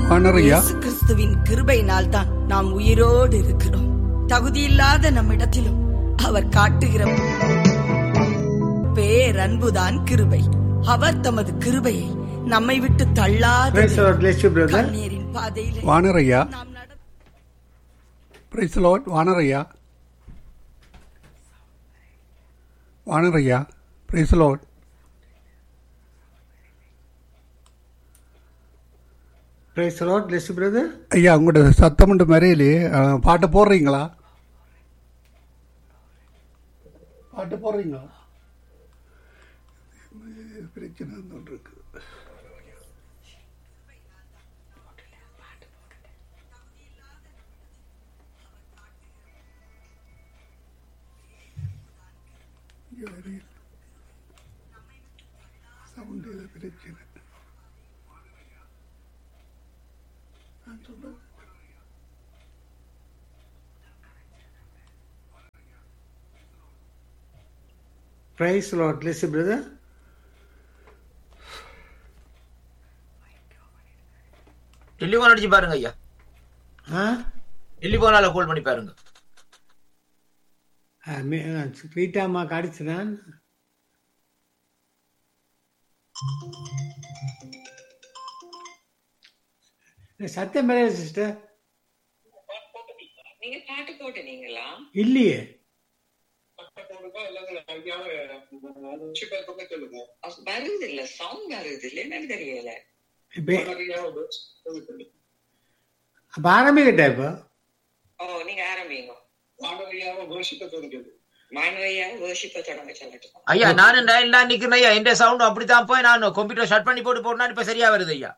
வானரையா இயேசு கிறிஸ்துவின் கிருபையினால் தான் நாம் உயிரோடு இருக்கிறோம் தகுதியில்லாத நம்மிடத்திலும் அவர் காட்டுகிற பேரன்புதான் கிருபை அவர் தமது கிருபையை நம்மை விட்டு தள்ளாத Praise the Lord. Bless you, brother. கண்ணீரின் பாதையிலே வானரையா நாம் நட பிரைஸ் லார்ட் வானரையா வானரையா praise lord Praise the Lord. Bless you, brother. ஐயா உங்களோட சத்தம் உண்டு மறையிலே அஹ், பாட்டு போடுறீங்களா பாட்டு போடுறீங்களா பிரச்சனை ஒன்று இருக்கு சவுண்டு பிரச்சனை நான் சொல்றேன் Praise the Lord. Bless you, brother. Telephone அடிச்சு பாருங்க ஐயா Huh? டெலிஃபோனால கால் பண்ணி பாருங்க ரீட்டாமா கடிச்சுதான் சத்தியம் மேலே சிஸ்டர் நீங்க பாட்டு போட்டுனீங்களா இல்லையே அது வருது இல்ல சவுண்ட் வருது இல்ல எனக்கு தெரியல இப்போ அப்போ ஆரம்பிக்கிட்டா இப்போ ஓ நீங்க ஆரம்பிங்க மாணவையா வேர்ஷிப்ப தொடங்க சொல்லட்டும் ஐயா நானும் லைன்ல நிக்கிறேன் ஐயா எந்த சவுண்ட் அப்படித்தான் போய் நான் கம்ப்யூட்டர் ஷட் பண்ணி போட்டு போட்டா இப்ப சரியா வருது ஐயா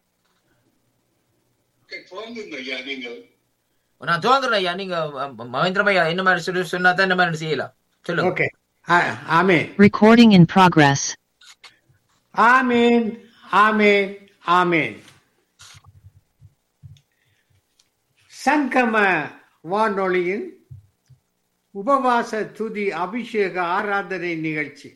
நான் துவங்குறேன் ஐயா நீங்க அஹ், மகேந்திரம் ஐயா என்ன மாதிரி சொல்லி சொன்னா தான் இந்த மாதிரி செய்யலாம் சொல்லுங்க ஓகே ஆமே Recording in progress. ஆமேன் ஆமேன் ஆமேன் சங்கம வானொலியின் உபவாச துதி அபிஷேக ஆராதனை நிகழ்ச்சி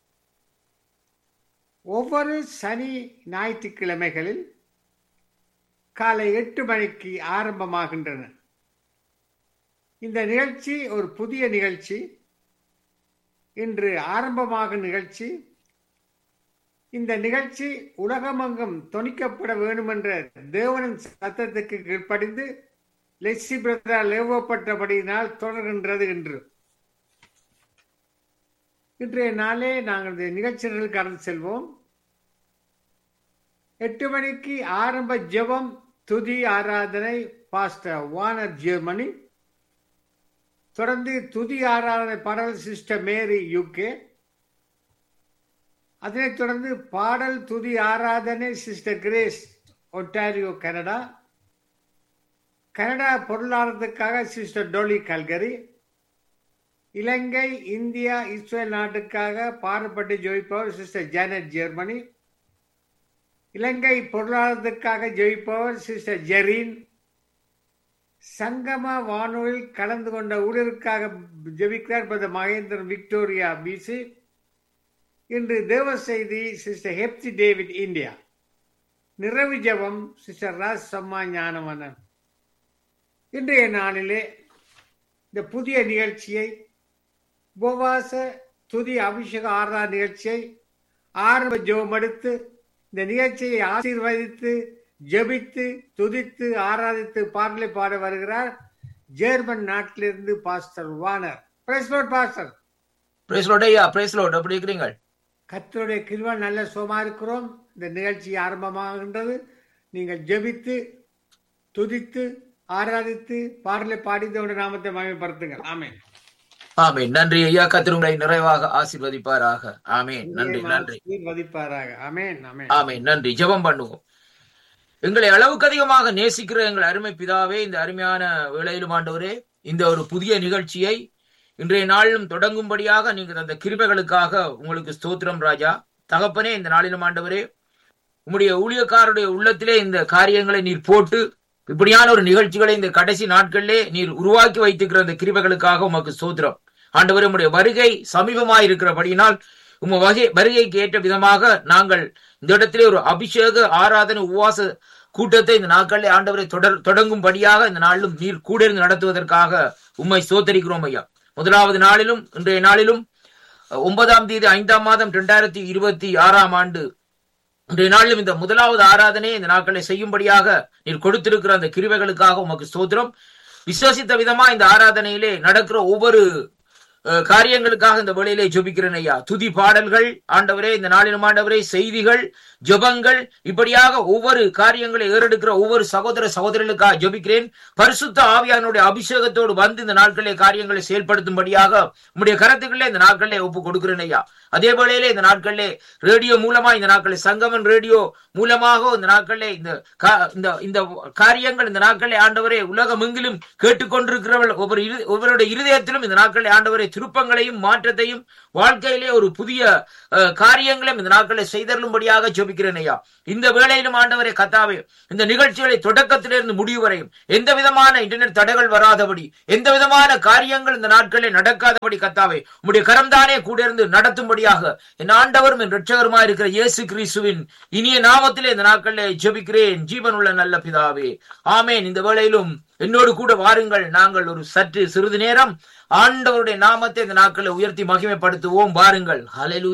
ஒவ்வொரு சனி ஞாயிற்றுக்கிழமைகளில் காலை எட்டு மணிக்கு ஆரம்பமாகின்றன இந்த நிகழ்ச்சி ஒரு புதிய நிகழ்ச்சி இன்று ஆரம்பமாகும் நிகழ்ச்சி இந்த நிகழ்ச்சி உலகமெங்கும் தொனிக்கப்பட வேண்டுமென்ற தேவனின் சத்தத்துக்கு கீழ்ப்படிந்து லெஸ்ஸி பிரதரால் ஏவப்பட்டபடியினால் தொடர்கின்றது என்று இன்றைய நாளே நாங்கள் இந்த நிகழ்ச்சிகளுக்கு கடந்து செல்வோம் எட்டு மணிக்கு ஆரம்ப ஜெபம் துதி ஆராதனை பாஸ்டர் வானர் ஜெர்மனி தொடர்ந்து துதி ஆராதனை பாடல் சிஸ்டர் மேரி யூகே அதனைத் தொடர்ந்து பாடல் துதி ஆராதனை sister Grace Ontario Canada Canada பொருளாதாரத்துக்காக சிஸ்டர் டோலி கல்கரி இலங்கை இந்தியா இஸ்ரேல் நாட்டுக்காக பாடுபட்டு ஜெயிப்பவர் சிஸ்டர் ஜானட் ஜெர்மனி இலங்கை பொருளாதாரத்துக்காக ஜெயிப்பவர் சிஸ்டர் ஜெரீன் சங்கம வானொலியில் கலந்து கொண்ட ஊழியருக்காக ஜெபிக்கிறார் பிரதர் மகேந்திரன் விக்டோரியா பிசி இன்று தேவ செய்தி சிஸ்டர் ஹெப்சி டேவிட் இந்தியா நிறைவு ஜெபம் சிஸ்டர் ராஜ் சம்மா ஞானவனன் இன்றைய நாளிலே இந்த புதிய நிகழ்ச்சியை உபவாச துதி அபிஷேக ஆறாம் நிகழ்ச்சியை ஆரம்ப ஜெபம் எடுத்து இந்த நிகழ்ச்சியை ஆசீர்வதித்து ஜெபித்து துதித்து ஆராதித்து பாடலை பாட வருகிறார் ஜெர்மன் நாட்டிலிருந்து பாஸ்டர் வானர் praise lord pastor praise lord ஐயா பிரைஸ் லோட் எப்படி இருக்கிறீங்க கர்த்தருடைய கிருபை நல்ல சுகமா இருக்கிறோம் இந்த நிகழ்ச்சி ஆரம்பமாகின்றது நீங்கள் ஜெபித்து துதித்து ஆராதித்து பாடலை பாடி தேவனுடைய நாமத்தை மகிமைப்படுத்துங்கள் ஆமென் ஆமீன் நன்றி ஐயா கத்திர உங்களை நிறைவாக ஆசீர்வதிப்பாராக ஆமீன் நன்றி நன்றி வதிப்பாராக ஆமென் ஆமென் ஆமீன் நன்றி ஜெபம் பண்ணுவோம் எங்களை அளவுக்கு அதிகமாக நேசிக்கிற எங்கள் அருமை பிதாவே இந்த அருமையான வேளையிலும் ஆண்டவரே இந்த ஒரு புதிய நிகழ்ச்சியை இன்றைய நாளிலும் தொடங்கும்படியாக நீங்கள் அந்த கிருபைகளுக்காக உங்களுக்கு ஸ்தோத்திரம் ராஜா தகப்பனே இந்த நாளிலும் ஆண்டவரே உம்முடைய ஊழியக்காரருடைய உள்ளத்திலே இந்த காரியங்களை நீர் போட்டு இப்படியான ஒரு நிகழ்ச்சிகளை இந்த கடைசி நாட்களிலே நீர் உருவாக்கி வைத்திருக்கிற அந்த கிருபைகளுக்காக உமக்கு ஸ்தோத்திரம் ஆண்டவரே உம்முடைய வருகை சமீபமாய் இருக்கிறபடியினால் உம வகை வருகைக்கு ஏற்ற விதமாக நாங்கள் இந்த இடத்திலே ஒரு அபிஷேக ஆராதனை உபவாச கூட்டத்தை இந்த நாட்களிலே ஆண்டவரை தொடர் தொடங்கும்படியாக இந்த நாளிலும் நீர் கூட இருந்து நடத்துவதற்காக உம்மை சோத்தரிக்கிறோம் ஐயா முதலாவது நாளிலும் இன்றைய நாளிலும் அஹ், ஒன்பதாம் தேதி ஐந்தாம் மாதம் இரண்டாயிரத்தி இருபத்தி ஆறாம் ஆண்டு இன்றைய நாளிலும் இந்த முதலாவது ஆராதனையை இந்த நாட்களை செய்யும்படியாக நீர் கொடுத்திருக்கிற அந்த கிருவைகளுக்காக உமக்கு ஸ்தோத்திரம் விசுவாசித்த விதமா இந்த ஆராதனையிலே நடக்கிற ஒவ்வொரு அஹ், காரியங்களுக்காக இந்த வேளையிலே ஜெபிக்கிறேன் ஐயா துதி பாடல்கள் ஆண்டவரே இந்த நாளிலும் ஆண்டவரே செய்திகள் ஜெபங்கள் இப்படியாக ஒவ்வொரு காரியங்களை ஏறெடுக்கிற ஒவ்வொரு சகோதர சகோதரர்களுக்காக ஜெபிக்கிறேன் பரிசுத்த ஆவியானுடைய அபிஷேகத்தோடு வந்து இந்த நாட்களிலே காரியங்களை செயல்படுத்தும்படியாக உம்முடைய கருத்துக்களே இந்த நாட்களிலே ஒப்பு கொடுக்கிறேன் ஐயா அதே வேளையிலே இந்த நாட்களிலே ரேடியோ மூலமா இந்த நாட்களில் சங்கமன் ரேடியோ மூலமாக இந்த நாட்களிலே இந்த கா- இந்த இந்த காரியங்கள் இந்த நாட்களிலே ஆண்டவரே உலகம் எங்கிலும் கேட்டுக்கொண்டிருக்கிறவர்கள் ஒவ்வொரு இரு- ஒவ்வொருடைய இருதயத்திலும் இந்த நாட்களிலே ஆண்டவரே திருப்பங்களையும் மாற்றத்தையும் வாழ்க்கையிலே ஒரு புதிய அஹ், காரியங்களையும் இந்த நாட்களில் செய்தருளும்படியாக ஜெபிக்கிறேன் ஐயா இந்த வேளையிலும் ஆண்டவரே கத்தாவே இந்த நிகழ்ச்சிகளை தொடக்கத்திலிருந்து முடிவு வரையும் எந்த விதமான இன்டர்நெட் தடைகள் வராதபடி எந்த விதமான காரியங்கள் இந்த நாட்களில் நடக்காதபடி கத்தாவே உம்முடைய கரம்தானே கூட இருந்து நடத்தும்படியாக என் ஆண்டவரும் என் இரட்சகருமா இருக்கிற இயேசு கிறிஸ்துவின் இனிய நாமத்திலே இந்த நாட்களில் ஜெபிக்கிறேன் ஜீவனுள்ள நல்ல பிதாவே ஆமேன் இந்த வேளையிலும் என்னோடு கூட வாருங்கள் நாங்கள் ஒரு சற்று சிறிது நேரம் ஆண்டவருடைய நாமத்தை இந்த நாட்களை உயர்த்தி மகிமைப்படுத்துவோம் வாருங்கள் ஹalleluya